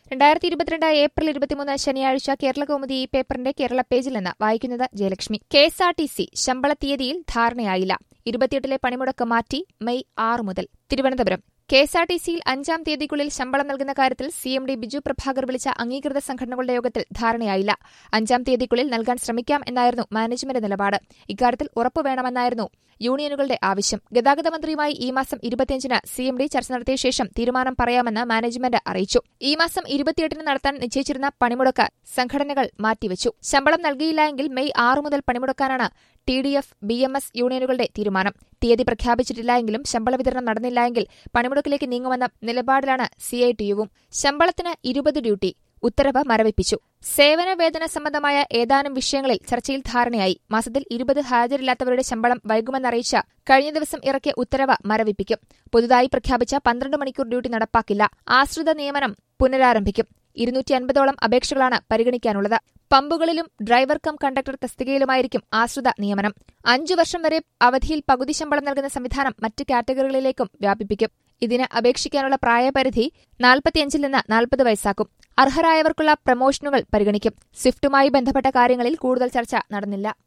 രണ്ടായിരത്തി ഇരുപത്തിരണ്ട് ഏപ്രിൽ ഇരുപത്തിമൂന്ന് ശനിയാഴ്ച കേരള കൗമുദി ഈ പേപ്പറിന്റെ കേരള പേജിൽ നിന്ന് വായിക്കുന്നത് Jayalakshmi K S R T C ശമ്പള തീയതിയിൽ ധാരണയായില്ല ഇരുപത്തിയെട്ടിലെ പണിമുടക്ക് മാറ്റി മെയ് ആറ് മുതൽ Thiruvananthapuram K S R T സിയിൽ അഞ്ചാം തീയതിക്കുള്ളിൽ ശമ്പളം നൽകുന്ന കാര്യത്തിൽ C M D Biju Prabhakar വിളിച്ച അംഗീകൃത സംഘടനകളുടെ യോഗത്തിൽ ധാരണയായില്ല അഞ്ചാം തീയതിക്കുള്ളിൽ നൽകാൻ ശ്രമിക്കാം എന്നായിരുന്നു മാനേജ്മെന്റ് നിലപാട് ഇക്കാര്യത്തിൽ ഉറപ്പു വേണമെന്നായിരുന്നു യൂണിയനുകളുടെ ആവശ്യം ഗതാഗത മന്ത്രിയുമായി ഈ മാസം ഇരുപത്തിയഞ്ചിന് സി എം ഡി ചർച്ച നടത്തിയ ശേഷം തീരുമാനം പറയാമെന്ന് മാനേജ്മെന്റ് അറിയിച്ചു ഈ മാസം ഇരുപത്തിയെട്ടിന് നടത്താൻ നിശ്ചയിച്ചിരുന്ന പണിമുടക്ക് സംഘടനകൾ മാറ്റിവെച്ചു ശമ്പളം നൽകിയില്ല എങ്കിൽ മെയ് ആറ് മുതൽ പണിമുടക്കാനാണ് T D F B M S യൂണിയനുകളുടെ തീരുമാനം തീയതി പ്രഖ്യാപിച്ചിട്ടില്ല എങ്കിലും ശമ്പള വിതരണം നടന്നില്ല എങ്കിൽ പണിമുടക്കിലേക്ക് നീങ്ങുമെന്ന നിലപാടിലാണ് സി ഐ ടിയുവും ശമ്പളത്തിന് ഇരുപത് ഡ്യൂട്ടി ഉത്തരവ് മരവിപ്പിച്ചു സേവന വേതന സംബന്ധമായ ഏതാനും വിഷയങ്ങളിൽ ചർച്ചയിൽ ധാരണയായി മാസത്തിൽ ഇരുപത് ഹാജരില്ലാത്തവരുടെ ശമ്പളം വൈകുമെന്നറിയിച്ച കഴിഞ്ഞ ദിവസം ഇറക്കിയ ഉത്തരവ് മരവിപ്പിക്കും പുതുതായി പ്രഖ്യാപിച്ച പന്ത്രണ്ട് മണിക്കൂർ ഡ്യൂട്ടി നടപ്പാക്കില്ല ആശ്രിത നിയമനം പുനരാരംഭിക്കും ഇരുന്നൂറ്റി അൻപതോളം അപേക്ഷകളാണ് പരിഗണിക്കാനുള്ളത് പമ്പുകളിലും ഡ്രൈവർ കം കണ്ടക്ടർ തസ്തികയിലുമായിരിക്കും ആശ്രിത നിയമനം അഞ്ചു വർഷം വരെ അവധിയിൽ പകുതി ശമ്പളം നൽകുന്ന സംവിധാനം മറ്റ് കാറ്റഗറികളിലേക്കും വ്യാപിപ്പിക്കും ഇതിന് അപേക്ഷിക്കാനുള്ള പ്രായപരിധി നാൽപ്പത്തിയഞ്ചിൽ നിന്ന് നാൽപ്പത് വയസ്സാക്കും അർഹരായവർക്കുള്ള പ്രമോഷനുകൾ പരിഗണിക്കും സ്വിഫ്റ്റുമായി ബന്ധപ്പെട്ട കാര്യങ്ങളിൽ കൂടുതൽ ചർച്ച നടന്നില്ല